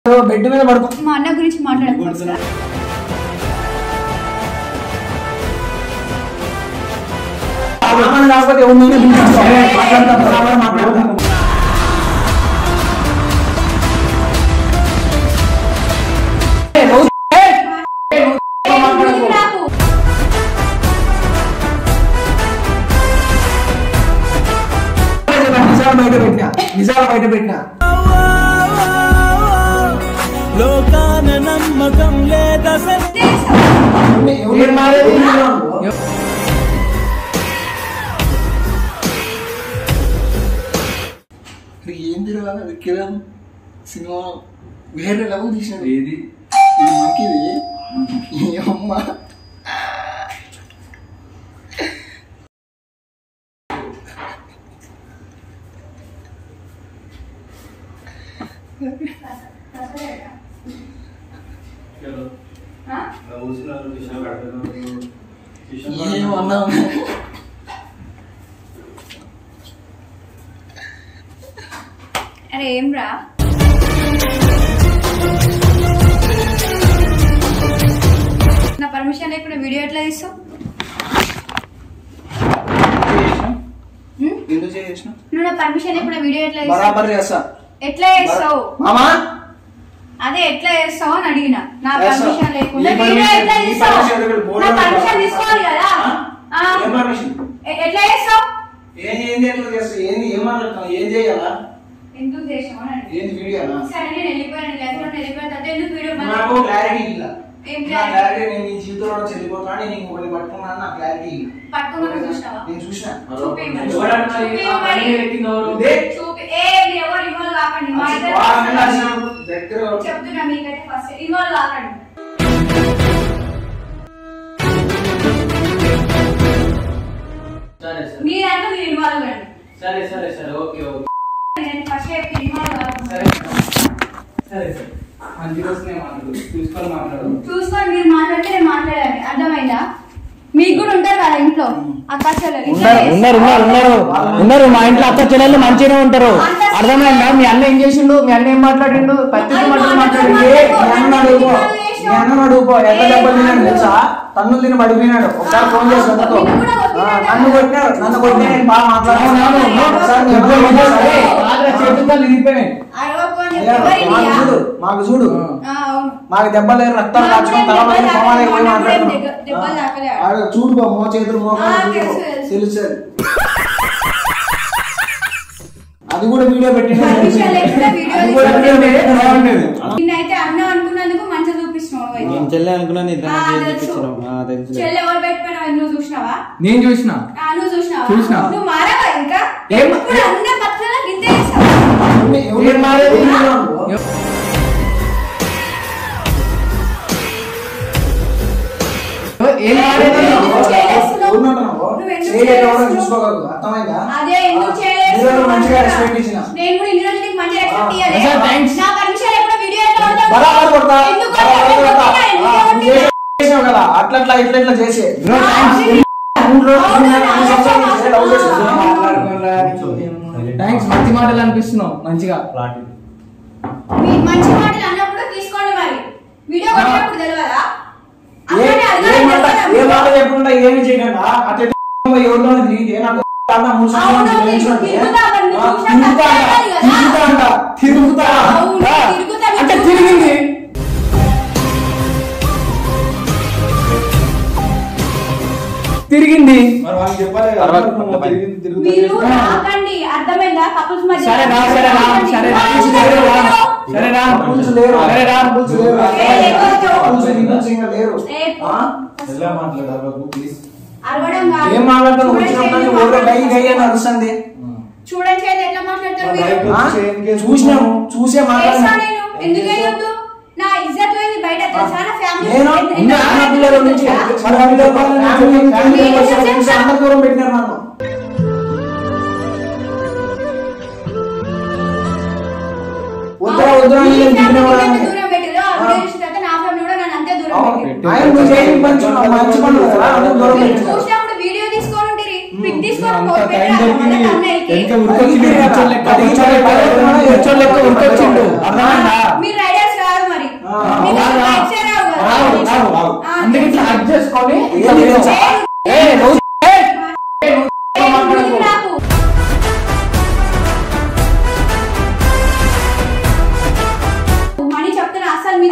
Bed మీద పడుకో మా అన్న గురించి మాట్లాడకపోతే రామని కాకపోతే ఎవరినైనా పిలిపించుకో. మాట్లాడతాం, రామని మాట్లాడతాం. ఏ, నువ్వు- ఏ, ఏ, నువ్వు మాట్లాడకు. నాకు నిజాలు బయట పెట్టినా నిజాలు బయట పెట్టినా లోకాన నమ్మకం లేదసలు ఎవరు మారేది? అరే ఏందిరా విక్రమ్ సినిమా వేరే లెవెల్ తీసినాడు ఏది ఇది మంకిది ఈ అమ్మ ఆ? ఏమన్నా అరే ఏం రా నా పర్మిషన్ లేకుండా వీడియో ఎట్లా తీస్తావు హ్మ్? ఎందుకు చేసిన నువ్వు నా పర్మిషన్ లేకుండా వీడియో ఎట్లా తీస్తావు బరాబర్ చేస్తా ఎట్లా చేస్తావు మామా అదే ఎట్లా చేస్తావు అని అడిగిన నా చేస్తా. పర్మిషన్ లేకుండా ఈ వీడియో permission- ఎట్లా ఈ తీస్తావు permission ఎక్కడ board నా లో పర్మిషన్ పెట్టావా? తీసుకోవాలి కదా ఆ? ఆ. ఏం పర్మిషన్ ఎ- ఎట్లా చేస్తావు ఏంది ఏంది ఎట్లా చేస్తా ఏంది ఏం మాట్లాడుతున్నావు ఏం చేయాలా ఎందుకు చేసావు అని అడిగిన. ఏంది వీడియోనా సరే నేను వెళ్ళిపోయాను లెఫ్ట్ వెళ్ళిపోయిన తర్వాత ఎందుకు వీడియో మళ్ళీ- నాకు క్లారిటీ ఇలా ఏం నా clarity? క్లారిటీ నేను నీ జీవితంలో నుంచి వెళ్ళిపోతున్నా నేను ఇంకొకటి పట్టుకున్నాను నా క్లారిటీ పట్టుకున్నాను చూసినావా? నేను చూసిన చూపి మరి. ఎవరన్నా ఈ చూపి ఆ మరి. బండి ఎక్కింది ఎవరు? ఇదే. చూపి ఏ మీరు ఎవరు ఇన్వాల్వ్ కాకండి మా ఇద్దరు వారం నెలలు వచ్చినప్పుడు దగ్గర చెప్తున్నా మీకైతే ఫస్ట్ ఇన్వాల్వ్ కాకండి సరే సరే మీరంతా మీరు ఇన్వాల్వ్ కండి సరే సరే సరే ఓకే ఓకే నేను ఫస్ట్ చెప్పి ఇన్వాల్వ్ సరే కాకండి సరే సరే మంచి వస్తున్నాయి మాట్లాడు చూసుకొని మాట్లాడు చూసుకొని మీరు మాట్లాడితే నేను మాట్లాడాలి అర్థమైందా మీకు కూడా ఉంటారు కదా ఇంట్లో అక్క చెల్లెలు ఇట్లా ఉన్నారు ఉన్నారు ఉన్నారు ఉన్నారు ఉన్నారు మా ఇంట్లో అక్క చెల్లెళ్ళు మంచిగానే ఉంటారు అర్థమైందా మీ అన్న ఏం చేసిండు మీ అన్న ఏం మాట్లాడిండు పత్తి మాటలు మాట్లాడిండు ఏ, మీ అన్న అడుగుపో మీ అన్న అడుగుపో ఎంత దెబ్బలు తిన్నాడు తెలుసా తన్ను తిని పడిపోయినాడు ఒకసారి ఫోన్ చేసి వద్దుకో. ఆ, నన్ను కొట్టినాడు నన్ను కొట్టినా నేను బాగా మాట్లాడుతున్నాను ఒకసారి మీ అన్న ఫోన్ చేసి, "అరే, బాగా చేతులు ఇరిగిపోయినాయి అరవకొని అయ్యా, మాకు చూడు మాకు చూడు అవును మాకు దెబ్బలు రక్తం కాచుకొని తల మీద మొహాలు పోయి మాట్లాడుతున్నాం దెబ్బలు తాకలే ఆడ చూడు బా, మో చేతులు ఆ, మోకాలు తెలుసు, చూడు. తెలుసు. తెలుసు అది కూడా వీడియో పెట్టిన పర్మిషన్ లేకుండా వీడియో అది కూడా వీడియో పెట్టిన బాగుండేది నిన్నైతే అన్న అనుకున్నందుకు మంచిగా చూపిస్తున్నావు నువ్వు అయితే. నేను చెల్లె అనుకున్నాను ఇద్దరు ఆ, మంచిగా తెలుసు. చూపించినాం ఆ, తెలుసులే చెల్లె ఎవరు పెట్టిపోయినావు నువ్వు చూసినావా నేను చూసిన ఆ, నువ్వు చూసినావా చూసినా. నువ్వు మారావా ఇంకా ఏం- ఇప్పుడు అన్న పక్కన ఇంతే చేసావా ఏం మారేది? ఏం మారేది? ఎందుకు చేయలేస్తున్నావు? ఎవరున్నావు? నువ్వు ఎందుకు చేయలేక ఎవరో చేయలేస్తున్నావు? చూసుకోగలదు అర్థమైందా అదే ఎందుకు ఆ, చేయలేస్తున్నావు? మీరు మంచిగా రెస్పెక్ట్ ఇచ్చిన నేను కూడా ఇన్ని రోజులు నీకు మంచిగా రెస్పెక్ట్ ఆ, ఇయ్యలే. Sir, thanks. నా పర్మిషన్ లేకుండా వీడియో ఎట్లా కొడతావు? బరాబర్ కొడతా ఎందుకు బరాబర్ కొడతావు? కొడతా. ఎందుకు ఆ, కొడతావు? నువ్వు చేసావు కదా అట్లా అట్లా ఇట్లా ఇట్లా చేసే ఆ, థ్యాంక్స్ మంచి మాటలు అనిపిస్తున్నావు మంచిగా మీ మంచి మాటలు అన్నప్పుడు తీసుకోండి మరి వీడియో కొట్టినప్పుడు తెలియదా ఏ అందరినీ ఏ మాట అడగాలి ఏ మాట చెప్పకుండా ఏమి చేయకుండా అట్లా ఎవరిలో తిరిగితే నాకు అన్న మూడు అవును, సంవత్సరాలు తెలుసు తిరుగుతా మరి నువ్వు ఆ, చూసినా తిరుగుతా అంట, తిరగాలి కదా. తిరుగుతా అంట, తిరుగుతా అవును, ఆ, తిరుగుతా నువ్వు అంటే చూసినా. తిరిగింది తిరిగింది మరి వాళ్ళకి చెప్పాలి కదా, తర్వాత నువ్వు పక్కన తిరిగి- తిరుగుతా మీరు చేస్తా. రాకండి అర్థమైందా కపుల్స్ మధ్య సరే రా సరే రా సరే రా సరే రా సరే రా రూల్స్ లేరు సరే రా రూల్స్ లేరు ఏ, లేకపోతే రూల్స్ రూల్స్ ఇంకా లేరు ఏ, ఆ? ఎలా మాట్లాడారు ప్లీజ్ అరవడం కాదు ఏం మాట్లాడుతున్నావు చూడండి వచ్చినప్పుడు చేతులు ఊరికే గై గై అని మాట్లాడుతున్నారు. అరుస్తుంది చూడండి చేతులు ఎట్లా మాట్లాడతారు మీరు ఆ? చూసినాము చూసే చేస్తా మాట్లాడినా నేను ఎందుకు వేయొద్దు నా ఇజ్జత్ పోయింది బయట తెలుసా నా ఫ్యామిలీ నేను ఉన్న అన్న పిల్లల నుంచి మన పిల్లల ఫ్యామిలీ ఫ్యామిలీ వచ్చి అంత దూరం పెట్టినారు నన్ను వద్దురా వద్దురా అని నేను తిట్టిన వాళ్ళని. దూరం పెట్టారు ఆ వీడియో చూసిన తర్వాత నా ఫ్యామిలీ కూడా నన్ను అంతే దూరం అవును. పెట్టారు ఆయన నువ్వు చేయని మంచి మంచి పనులు కదా అందుకు దూరం మీరు పెట్టినారు. చూసినప్పుడు వీడియో తీసుకొని ఉంటిరి పిక్ తీసుకొని అంత పోయి టైం పెట్టారు దొరికింది. వాళ్ళ అన్నయ్యకి. ఎంత ఉరికొచ్చిండు, కూర్చోని లెక్క, కూర్చోని లెక్క, కూర్చోని లెక్క ఉరికొచ్చిండు. అర్థమైందా? మీరు రైడర్స్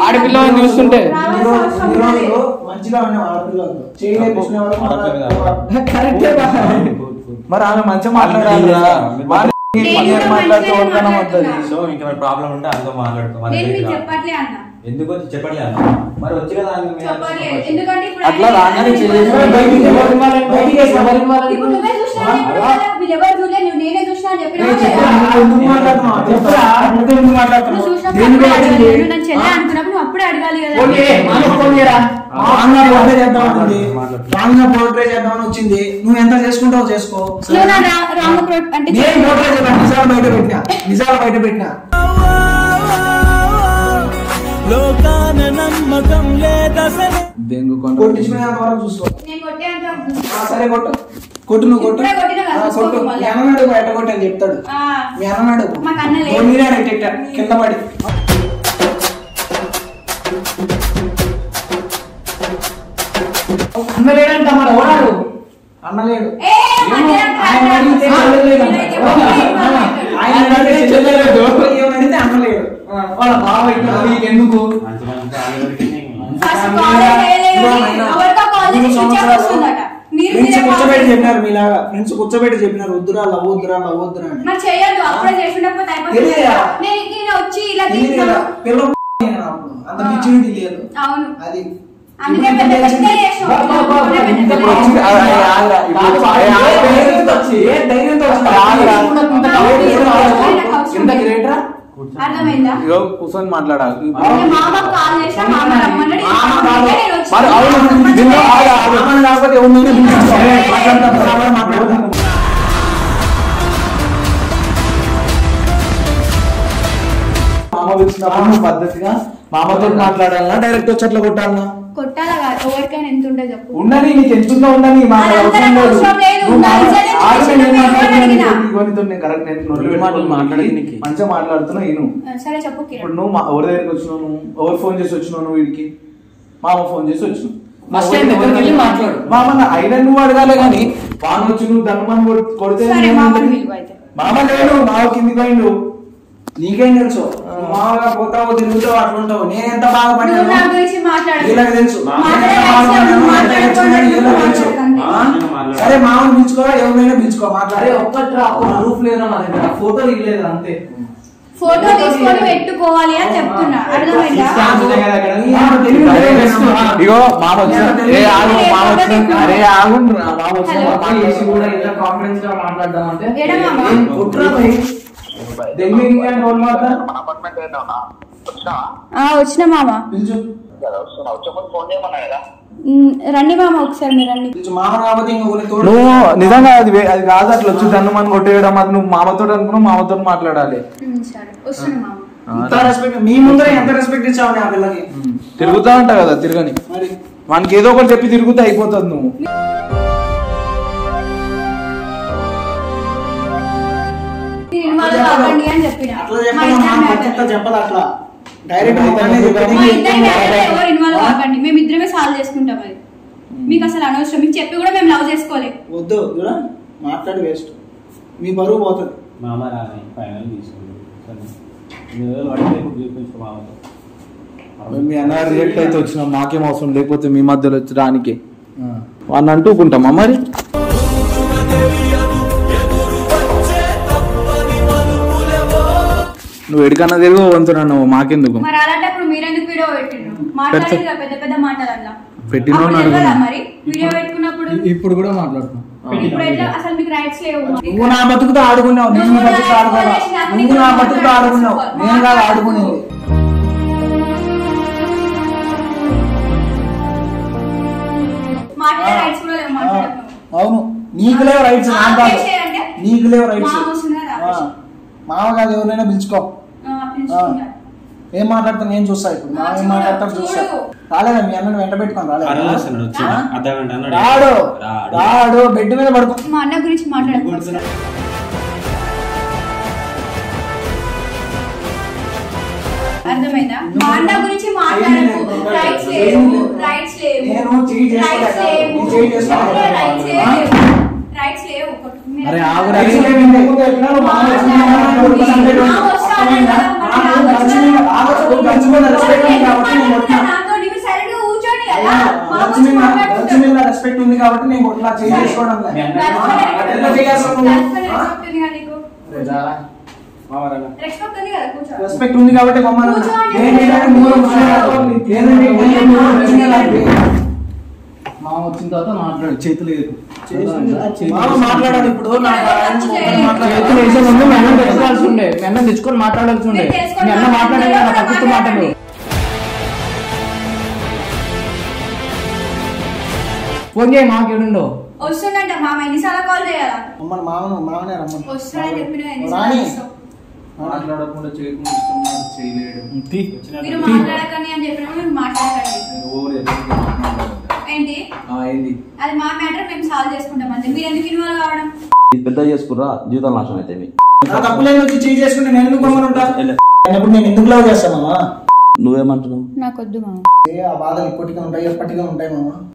ఆడపిల్లని చూస్తుంటే ఇన్ని రోజులు- ఇన్ని రోజులు మంచిగా ఉండే ఆడపిల్లలు చేయలేపించినవాడు కరెక్టే బా. మరి ఆమె మంచిగా మాట్లాడాలి వాళ్ళు నేను కూడా మాట్లాడితే మంచిగానే ఓడిపోవడం వస్తుంది మాట్లాడుతున్నా. సో ఇంకా ప్రాబ్లం ఉంటే అందులో మాట్లాడుకో మన నేను మీకు దగ్గరికి రా. చెప్పట్లే అన్న ఎందుకు వచ్చి చెప్పట్లే అన్న మరి వచ్చి కదా ఆయన మీద చెప్పట్లే చెప్పొచ్చు. ఎందుకంటే ఇప్పుడు అట్లా ఆయన రాగానే ఇబ్బంది చేసేసి పడుతున్నాడు. బయటికి ఎవరు ఇవ్వాలని బయటికి వేసి ఎవరు ఇవ్వాలని ఇప్పుడు నువ్వే చూసినా అని చెప్పినావు కదా, మీరు ఎవరు చూడలే నువ్వు నేనే చూసినా అని చెప్పినావు నేను కదా. చెప్పాను. ఎందుకు మాట్లాడుతున్నావు చెప్పురా, నువ్వు ఎందుకు నువ్వు మాట్లాడుతున్నావు? చూసినప్పుడు దేని అప్పుడే గురించి? అడగాలి. నువ్వు నన్ను చెల్లె అనుకున్నప్పుడు నువ్వు అప్పుడే అడగాలి కదా ఫోన్ చేయి, మాకు ఫోన్ చేయరా. రాంగా పోర్ట్రే చేద్దామని ఉంది రాంగా పోర్ట్రే చేద్దామని వచ్చింది నువ్వు ఎంత చేసుకుంటావు చేసుకో నువ్వు నా రా- రాము ప్రో- అంటే నేను పోర్ట్రే చేద్దాం నిజాలు బయట పెట్టినా నిజాలు బయట పెట్టినా లోకాన నమ్మకం లేదసలు దెంగు కొండ. కొట్టించుకునేంత వరకు చూసుకో నేను కొట్టేంత వరకు ఆ, సరే కొట్టు కొట్టు నువ్వు కొట్టు ఇప్పుడే కొట్టినా కదా, ఆ, కొట్టు చూసుకోకు మీ మళ్ళీ. అన్ననాడు బయట కొట్టి అని చెప్తాడు ఆ, మీ అన్ననాడు మాకు అన్న లేడు. మీరే ఎట్టెట్ట కింద పడి అన్న లేడంట మరి ఎవడాడు? అన్నలేడు ఏ, మధ్యాహ్నం ఆయన అడిగితే చెల్లెలేదు. నేనైతే కొట్టలేదు. ఆయన అడిగితే చెల్లెలేదు ఏమని అడిగితే అన్నలేడు ఆ, వాళ్ళ బావ ఇక్కడ నీకెందుకు మంచి మంచి ఆమె దొరికింది. ఫస్ట్ కాల్ చేయలేదు. ఎవరికో కాల్ చేసి స్విచ్ ఆఫ్ వస్తుందట. మీరు ఫ్రెండ్స్ మీరే కాల్ కూర్చోబెట్టి చేసి- చెప్పినారు మీలాగా ఫ్రెండ్స్ కూర్చోబెట్టి చెప్పినారు వద్దురా లవ్వద్దురా లవ్వద్దురా అని మరి చేయొద్దు అప్పుడే చేసినప్పుడు అయిపోతుంది తెలియదా? నేను నేను వచ్చి ఇలా తెలియదు కదా తీసుకున్నాను పిల్ల నేను అప్పుడు. అంత పిచ్చిడి తెలియదు అవును అది అందుకే పెద్ద పెద్ద చేసావు. బా, బా, బా, బా, ఇంత పెద్ద వచ్చింది. పెద్ద ఆ, ఆ, ఆగురా. ఇప్పుడు ఏ ధైర్యంతో వచ్చి, ఏ ధైర్యంతో వచ్చి, ఆగురా. ఎంత గ్రేటరా అర్థమైందా ఇగో కూర్చొని మాట్లాడాలి నేను మామకు కాల్ చేసా మామ రమ్మన్నాడు మామ అందుకే కాదు. నేను వచ్చి- మరి అవును దీనిలో ఆగు, ఆగు. రామన్ కాకపోతే ఎవరినైనా పిలిపించుకో. మాట్లాడతాం, రామన్ మాట్లాడతాం. మామ పిలిచినప్పుడు నువ్వు పద్ధతిగా మామతో మాట్లాడాలన్నా డైరెక్ట్ వచ్చి అట్లా కొట్టాలన్నా కొట్టాలా కాదు ఎవరికైనా ఎంత ఉంటే చెప్పు ఉండని నీకు ఎంతుందో ఉండని మాకు అది అవసరం అంతరం లేదు. అవసరం లేదు. నువ్వు ఉండాలి. మాట్లా- సరే, ఆగు, చిన్న నేను పిల్లలు మాట్లాడుతున్నా, అడిగినా. నీకు ఇగోనితో నేను కరెక్ట్ నేను నొల్లి మాటలు మాట్లాడడానికి మంచిగా మాట్లాడుతున్నా నేను సరే చెప్పు కిరణ్ ఇప్పుడు నువ్వు మా- ఎవరి దగ్గరికి వచ్చినావు నువ్వు ఎవరు ఫోన్ చేసి వచ్చినావు నువ్వు వీడికి మామ ఫోన్ చేసి వచ్చినావు First time దగ్గరికి వెళ్ళి మాట్లాడు. మామ నా- అయినా నువ్వు అడగాలి కానీ వాన్ వచ్చి నువ్వు ధనుమని కొడు- కొడితే సరే నేను మామని ఎందుకు- పిలువు అయితే మామ లేడు మామ కిందికి పోయిండు నీకేం తెలుసు మామూలుగా పోతావు తిరుగుతావు అట్లుంటావు నేను ఎంత నువ్వు నా బాధపడ్డాను గురించి మాట్లాడు వీళ్ళకి తెలుసు మా- నేను ఎంత మాట్లాడే బాధపడ్డాను, నువ్వు ఎంత తెచ్చుకున్నాను, వీళ్ళకి తెలుసు. మాట్లాడు. ఆ? సరే మామూలు పిలుచుకో ఎవరినైనా పిలుచుకో అరే మాట్లాడే ఒక్కట్రా ఒక ప్రూఫ్ లేదా మా దగ్గర ఫోటో ఇవ్వలేదు అంతే ఫోటో తీసుకొని పెట్టుకోవాలి అని చెప్తున్నా అర్థమైందా ఇగో మామ వచ్చిన ఏ ఆగు మామ వచ్చిన అరే ఆగు మామ వచ్చిన హలో. మాకు చేసి కూడా ఇంత కాన్ఫిడెన్స్ గా మాట్లాడదాం అంటే ఏడా మామ? ఏం కుట్రా భయ్. దెంగి ఇంకా రోల్ మాట్లా ఆ, వచ్చిన మామ పిలుచు ఉమ్, రండి మామ ఒకసారి మీరు రండి పిలుచు మామ కాబట్టి ఇంకొకరి తోడు నువ్వు నిజంగా అది వే- అది కాదు అట్లా వచ్చి ధనుమని కొట్టేయడం అది నువ్వు మామతో అనుకున్నావు మామతో మాట్లాడాలి ఉమ్, సరే వస్తున్నా మామ ఎంత రెస్పెక్ట్ మీ ముందర ఎంత రెస్పెక్ట్ ఇచ్చావు ఆ పిల్లకి తిరుగుతా ఉంటా కదా తిరగని మరి వానికి ఏదో ఒకటి చెప్పి తిరుగుతా అయిపోతుంది నువ్వు మీరు ఇన్వాల్వ్ కాకండి అని చెప్పిన అట్లా మా చెప్పాలి ఇద్దరి మా matter. పద్ధతితో చెప్పదు అట్లా డైరెక్ట్ అయితే మొత్తాన్ని నువ్వు చెప్పేది మా నీకు ఇద్దరి ఎక్కువ matter మాట్లాడాలి. ఎవరు ఇన్వాల్వ్ కాకండి మేము ఇద్దరమే సాల్వ్ చేసుకుంటాం అది మీకు అసలు అనవసరం మీకు చెప్పి కూడా మేము లవ్ చేసుకోలేదు వద్దు చూడ మాట్లాడి వేస్ట్ మీ బరువు పోతుంది మామ రాని ఫైనల్ తీసుకుంది సరే ఎన్ని రోజులు పడితే ఇప్పుడు చూపించు మామతో మీ అన్న రియాక్ట్ అయితే వచ్చినాం మాకేం అవసరం లేకపోతే మీ మధ్యలో వచ్చి రానికి వాడిని అంటూకుంటామా మరి నువ్వు ఎడికన్నా తిరుగు వంతున్నావు మాకెందుకు మరి అలాంటప్పుడు మీరెందుకు వీడియో పెట్టిండ్రు మాట్లాడేది కదా పెద్ద పెద్ద మాటలు అట్లా పెట్టినోడిని అప్పుడు తెలియదా అడుగుతున్నా. మరి వీడియో పెట్టుకున్నప్పుడు ఇప్పుడు కూడా మాట్లాడుతున్నాం ఇప్పుడు ఎట్లా అసలు మీకు రైట్స్ లేవు నువ్వు నా బతుకుతో ఆడుకున్నావు నేను నీ నువ్వు బతుకుతో నా ఆడుకోవాలా explanation నాకు నువ్వు నీకు నా బతుకుతో మాట్లాడాల్సి ఆడుకున్నావు వస్తుంది. నేను కాదు ఆడుకునేది మాట్లాడే రైట్స్ కూడా లేవు మాట్లాడకు. అవును నీకు లేవు రైట్స్ నాకు కాదు ఆపేసేయంటే? నీకు లేవు రైట్స్ మామ వస్తున్నారా? మామ కాదు ఎవరైనా పిలుచుకో ఆ, పిలుచుకుంటారు. ఏం మాట్లాడతాను నేను చూస్తా ఇప్పుడు ఆ, మామ ఏం చూడు, మాట్లాడతాను చూస్తా చూడు. రాలేదా మీ అన్నని వెంట పెట్టుకొని అరుణ్ రాలేదా వస్తున్నాడు వచ్చి అర్ధ గంట అన్నాడు రాడు రాడు రాడు బెడ్ మీద పడుకో మా అన్న గురించి మాట్లాడకు అర్థమైందా మా అన్న గురించి మాట్లాడకు నేను- రైట్స్ లేవు నేను- రైట్స్ లేవు నేను చెయ్యి చేసుకోలేక, రైట్స్ లేవు నేను చెయ్యి చేసుకోలేక. రైట్స్ ఆ? లేవు రైట్స్ లేవు మీరు- అరే ఆగు రైట్స్ రైట్స్ లేవు, ఇంతకు ముందు చెప్పినారు, మామ వచ్చిన మామ కొడుకు సంగతి మామ వస్తా అన్నాడు కదా, మరి మామ మామ గడిచి మీద- ఆగొచ్చు, గడిచి మీద respect ఉంది కాబట్టి కాబట్టి నేను ఇట్లా చేయి చేసుకోవడం లేదు. మీ అన్న ఎట్లా చేయాల్సి నువ్వు? ఆ? రెస్పెక్ట్ ఉంది కదా నీకు మామరాగా రెస్పెక్ట్ ఉంది కదా కూర్చో రెస్పెక్ట్ ఉంది కాబట్టి బొమ్మను కూర్చో అంటే ఏంటంటే మూడు ముస్లింలు ఏంటంటే ఏంటంటే మూడు ముస్లింలు మామ వచ్చిన తర్వాత మాట్లాడు చేతులు ఎత్తు. మామ మాట్లాడాలి ఇప్పుడు నాకు ఆయన ఒక్కడు మాట్లాడాలి. చేతులు వేసే ముందు మీ అన్నం తెచ్చుకోవాల్సి ఉండే మీ అన్నం తెచ్చుకొని మాట్లాడాల్సి ఉండే మీరు తెచ్చుకొని మీ అన్న మాట్లాడే కదా మాట్లాడండి. పక్కకు మాటలు ఫోన్ చేయి మాకు ఏడుండో వస్తుందంట మామ ఎన్నిసార్లు కాల్ చేయాలా అమ్మని మామను మామనే రమ్మని వస్తాడని చెప్పిన రాని ఎన్నిసార్లు చేస్తావు? మాట్లాడకుండా చేయకుండా ఇస్తున్నాడు చేయలేడు మీరు మాట్లాడకండి అని చెప్పినప్పుడు మీరు మాట్లాడకండి ఓవర్ ఎవరికి మాట్లాడదు ఏంటి ఆ, ఏంది అది మా మ్యాటర్ మేము సాల్వ్ చేసుకుంటాం అంతే మీరు ఎందుకు ఇన్వాల్వ్ కావడం ఇది పెద్ద చేసుకుర్రా జీవితం నాశనం అయితే మీ నా తప్పులేని వచ్చి చేయి చేసుకుంటే నేను ఎందుకు బొమ్మను ఉంటా వెళ్ళే. ఇప్పుడు నేను ఎందుకు లవ్ చేస్తాను మామ నువ్వేమంటున్నావు నాకొద్దు మామ ఏ, ఆ బాధలు ఇప్పటికే ఉంటాయి ఎప్పటికే ఉంటాయి మామ